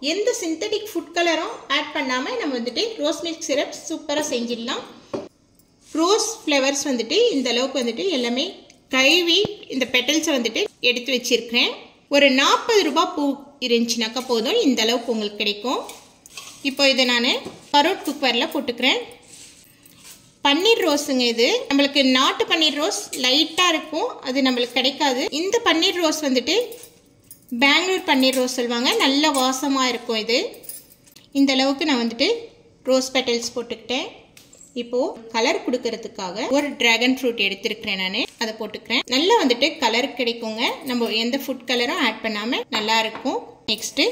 எந்த synthetic food கலரும் add பண்ணாமல் நம்ம வந்துட்டு ரோஸ் மில்க் சிரப் சூப்பராக செஞ்சிடலாம் ரோஸ் ஃப்ளவர்ஸ் வந்துட்டு இந்த அளவுக்கு வந்துட்டு எல்லாமே கழுவி இந்த பெட்டல்ஸை வந்துட்டு எடுத்து வச்சிருக்கிறேன் ஒரு நாற்பது ரூபாய் பூ இருந்துச்சுனாக்கா போதும் இந்த அளவுக்கு உங்களுக்கு கிடைக்கும் இப்போ இதை நான் பரோட் குக்கரில் போட்டுக்கிறேன் பன்னீர் ரோஸுங்க இது நம்மளுக்கு நாட்டு பன்னீர் ரோஸ் லைட்டாக இருக்கும் அது நம்மளுக்கு கிடைக்காது இந்த பன்னீர் ரோஸ் வந்துட்டு பெங்களூர் பன்னீர் ரோஸ் சொல்லுவாங்க நல்ல வாசமாக இருக்கும் இது இந்த அளவுக்கு நான் வந்துட்டு ரோஸ் பெட்டல்ஸ் போட்டுக்கிட்டேன் இப்போது கலர் கொடுக்கறதுக்காக ஒரு ட்ராகன் ஃப்ரூட் எடுத்திருக்கிறேன் நான் அதை போட்டுக்கிறேன் நல்லா வந்துட்டு கலர் கிடைக்குங்க நம்ம எந்த ஃபுட் கலரும் ஆட் பண்ணாமல் நல்லா இருக்கும் நெக்ஸ்ட்டு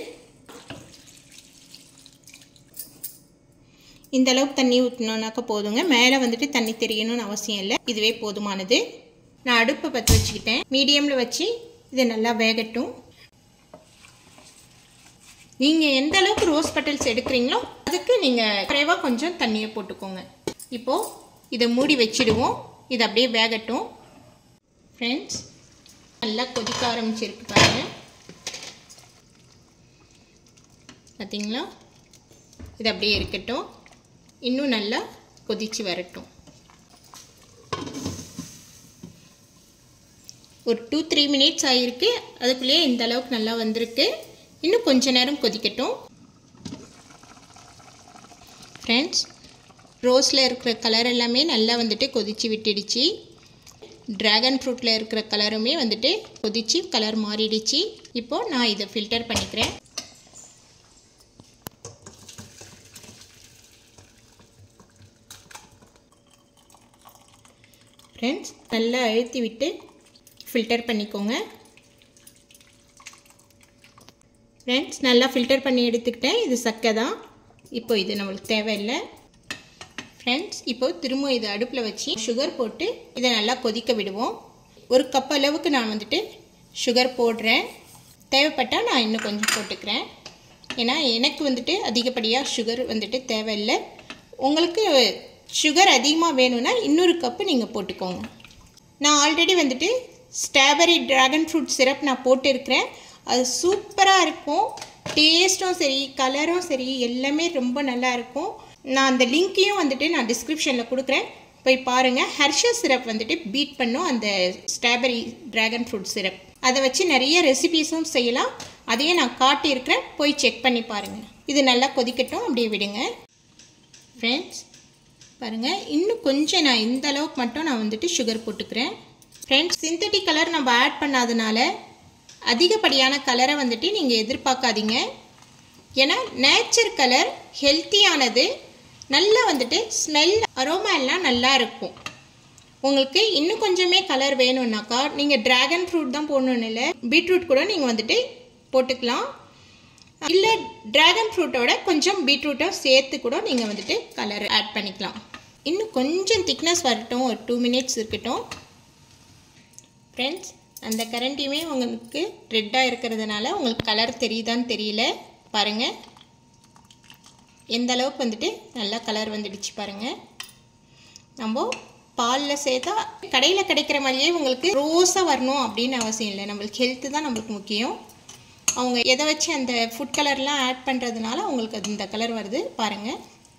இந்த அளவுக்கு தண்ணி ஊற்றினோன்னாக்கா போதுங்க மேலே வந்துட்டு தண்ணி தெரியணும்னு அவசியம் இல்லை இதுவே போதுமானது நான் அடுப்பை பற்ற வச்சுக்கிட்டேன் மீடியமில் வச்சு இதை நல்லா வேகட்டும் நீங்கள் எந்த அளவுக்கு ரோஸ் பெட்டல்ஸ் எடுக்கிறீங்களோ அதுக்கு நீங்கள் குறைவாக கொஞ்சம் தண்ணியை போட்டுக்கோங்க இப்போது இதை மூடி வச்சிடுவோம் இது அப்படியே வேகட்டும் ஃப்ரெண்ட்ஸ் நல்லா கொதிக்க ஆரம்பிச்சிருக்கு பாருங்கள் பார்த்தீங்களா இது அப்படியே இருக்கட்டும் இன்னும் நல்லா கொதிச்சு வரட்டும் ஒரு டூ த்ரீ மினிட்ஸ் ஆகிருக்கு அதுக்குள்ளேயே இந்த அளவுக்கு நல்லா வந்திருக்கு இன்னும் கொஞ்ச நேரம் கொதிக்கட்டும் ஃப்ரெண்ட்ஸ் ரோஸில் இருக்கிற கலர் எல்லாமே நல்லா வந்துட்டு கொதித்து விட்டுடுச்சு ட்ராகன் ஃப்ரூட்டில் இருக்கிற கலருமே வந்துட்டு கொதிச்சு கலர் மாறிடுச்சு இப்போது நான் இதை ஃபில்டர் பண்ணிக்கிறேன் ஃப்ரெண்ட்ஸ் நல்லா அழுத்தி விட்டு ஃபில்டர் பண்ணிக்கோங்க ஃப்ரெண்ட்ஸ் நல்லா ஃபில்டர் பண்ணி எடுத்துக்கிட்டேன் இது சக்கை தான் இப்போ இது நம்மளுக்கு தேவையில்லை ஃப்ரெண்ட்ஸ் இப்போ திரும்ப இதை அடுப்பில் வச்சு சுகர் போட்டு இதை நல்லா கொதிக்க விடுவோம் ஒரு கப் அளவுக்கு நான் வந்துட்டு சுகர் போடுறேன் தேவைப்பட்டால் நான் இன்னும் கொஞ்சம் போட்டுக்கிறேன் ஏன்னா எனக்கு வந்துட்டு அதிகப்படியாக சுகர் வந்துட்டு தேவையில்லை உங்களுக்கு சுகர் அதிகமாக வேணும்னா இன்னொரு கப்பு நீங்கள் போட்டுக்கோங்க நான் ஆல்ரெடி வந்துட்டு ஸ்ட்ராபெரி ட்ராகன் ஃப்ரூட் சிரப் நான் போட்டிருக்கிறேன் அது சூப்பராக இருக்கும் டேஸ்ட்டும் சரி கலரும் சரி எல்லாமே ரொம்ப நல்லா இருக்கும் நான் அந்த லிங்க்கையும் வந்துட்டு நான் டிஸ்கிரிப்ஷனில் கொடுக்குறேன் போய் பாருங்கள் ஹர்ஷா சிரப் வந்துட்டு பீட் பண்ணும் அந்த ஸ்ட்ராபெரி ட்ராகன் ஃப்ரூட் சிரப் அதை வச்சு நிறைய ரெசிபீஸும் செய்யலாம் அதையும் நான் காட்டியிருக்கிறேன் போய் செக் பண்ணி பாருங்கள் இது நல்லா கொதிக்கட்டும் அப்படியே விடுங்க ஃப்ரெண்ட்ஸ் பாருங்கள் இன்னும் கொஞ்சம் நான் இந்த அளவுக்கு மட்டும் நான் வந்துட்டு சுகர் போட்டுக்கிறேன் ஃப்ரெண்ட்ஸ் சிந்தட்டிக் கலர் நம்ம ஆட் பண்ணாதனால அதிகப்படியான கலரை வந்துட்டு நீங்கள் எதிர்பார்க்காதீங்க ஏன்னா நேச்சர் கலர் ஹெல்த்தியானது நல்லா வந்துட்டு ஸ்மெல் அரோமா எல்லாம் நல்லா இருக்கும் உங்களுக்கு இன்னும் கொஞ்சமே கலர் வேணும்னாக்கா நீங்கள் ட்ராகன் ஃப்ரூட் தான் போடணும்னு இல்லை பீட்ரூட் கூட நீங்கள் வந்துட்டு போட்டுக்கலாம் இல்லை ட்ராகன் ஃப்ரூட்டோட கொஞ்சம் பீட்ரூட்டும் சேர்த்து கூட நீங்கள் வந்துட்டு கலர் ஆட் பண்ணிக்கலாம் இன்னும் கொஞ்சம் திக்னஸ் வரட்டும் ஒரு டூ மினிட்ஸ் இருக்கட்டும் ஃப்ரெண்ட்ஸ் அந்த கரண்டியுமே உங்களுக்கு ரெட்டாக இருக்கிறதுனால உங்களுக்கு கலர் தெரியுதான்னு தெரியல பாருங்கள் எந்த அளவுக்கு வந்துட்டு நல்லா கலர் வந்துடுச்சு பாருங்கள் நம்ம பாலில் சேர்த்தா கடையில் கிடைக்கிற மாதிரியே உங்களுக்கு ரோஸாக வரணும் அப்படின்னு அவசியம் இல்லை நம்மளுக்கு ஹெல்த்து தான் நம்மளுக்கு முக்கியம் அவங்க எதை வச்சு அந்த ஃபுட் கலர்லாம் ஆட் பண்ணுறதுனால அவங்களுக்கு அது இந்த கலர் வருது பாருங்கள்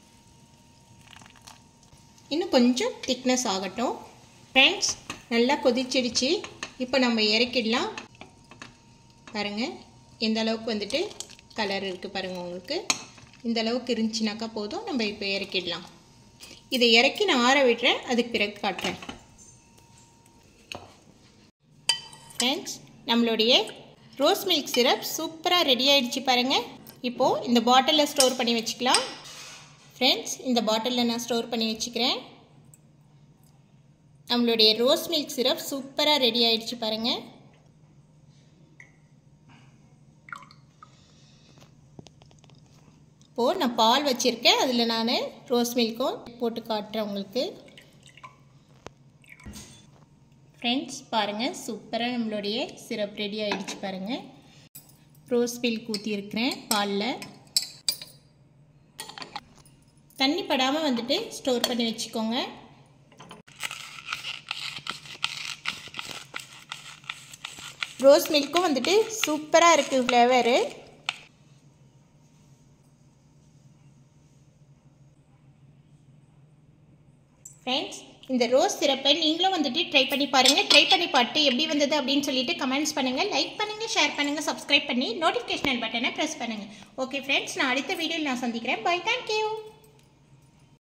இன்னும் கொஞ்சம் திக்னஸ் ஆகட்டும் ஃப்ரெண்ட்ஸ் நல்லா கொதிச்சிடுச்சு இப்போ நம்ம இறக்கிடலாம் பாருங்கள் எந்த அளவுக்கு வந்துட்டு கலர் இருக்குது பாருங்கள் உங்களுக்கு இந்த அளவுக்கு இருந்துச்சுனாக்கா போதும் நம்ம இப்போ இறக்கிடலாம் இதை இறக்கி நான் ஆற விடுறேன் அதுக்கு பிறகு காட்டுறேன் ஃப்ரெண்ட்ஸ் நம்மளுடைய ரோஸ் மில்க் சிரப் சூப்பராக ரெடி ஆகிடுச்சு பாருங்கள் இப்போது இந்த பாட்டிலில் ஸ்டோர் பண்ணி வச்சுக்கலாம் ஃப்ரெண்ட்ஸ் இந்த பாட்டிலில் நான் ஸ்டோர் பண்ணி வச்சுக்கிறேன் நம்மளுடைய ரோஸ் மில்க் சிரப் சூப்பராக ரெடி ஆகிடுச்சு பாருங்கள் இப்போது நான் பால் வச்சுருக்கேன் அதில் நான் ரோஸ் மில்க்கும் போட்டு காட்டுறேன் உங்களுக்கு ஃப்ரெண்ட்ஸ் பாருங்கள் சூப்பராக நம்மளுடைய சிரப் ரெடி ஆகிடுச்சு பாருங்கள் ரோஸ் மில்க் ஊற்றியிருக்கிறேன் பாலில் தண்ணி படாமல் வந்துட்டு ஸ்டோர் பண்ணி வச்சுக்கோங்க ரோஸ் மில்க்கும் வந்துட்டு சூப்பராக இருக்குது ஃப்ளேவரு இந்த ரோஸ் சிரப்பை நீங்களும் வந்துட்டு ட்ரை பண்ணி பாருங்கள் ட்ரை பண்ணி பார்த்து எப்படி வந்தது அப்படின்னு சொல்லிட்டு கமெண்ட்ஸ் பண்ணுங்கள் லைக் பண்ணுங்கள் ஷேர் பண்ணுங்கள் சப்ஸ்கிரைப் பண்ணி நோட்டிஃபிகேஷன் பட்டனை ப்ரெஸ் பண்ணுங்கள் ஓகே ஃப்ரெண்ட்ஸ் நான் அடுத்த வீடியோவில் நான் சந்திக்கிறேன் பை தேங்க்யூ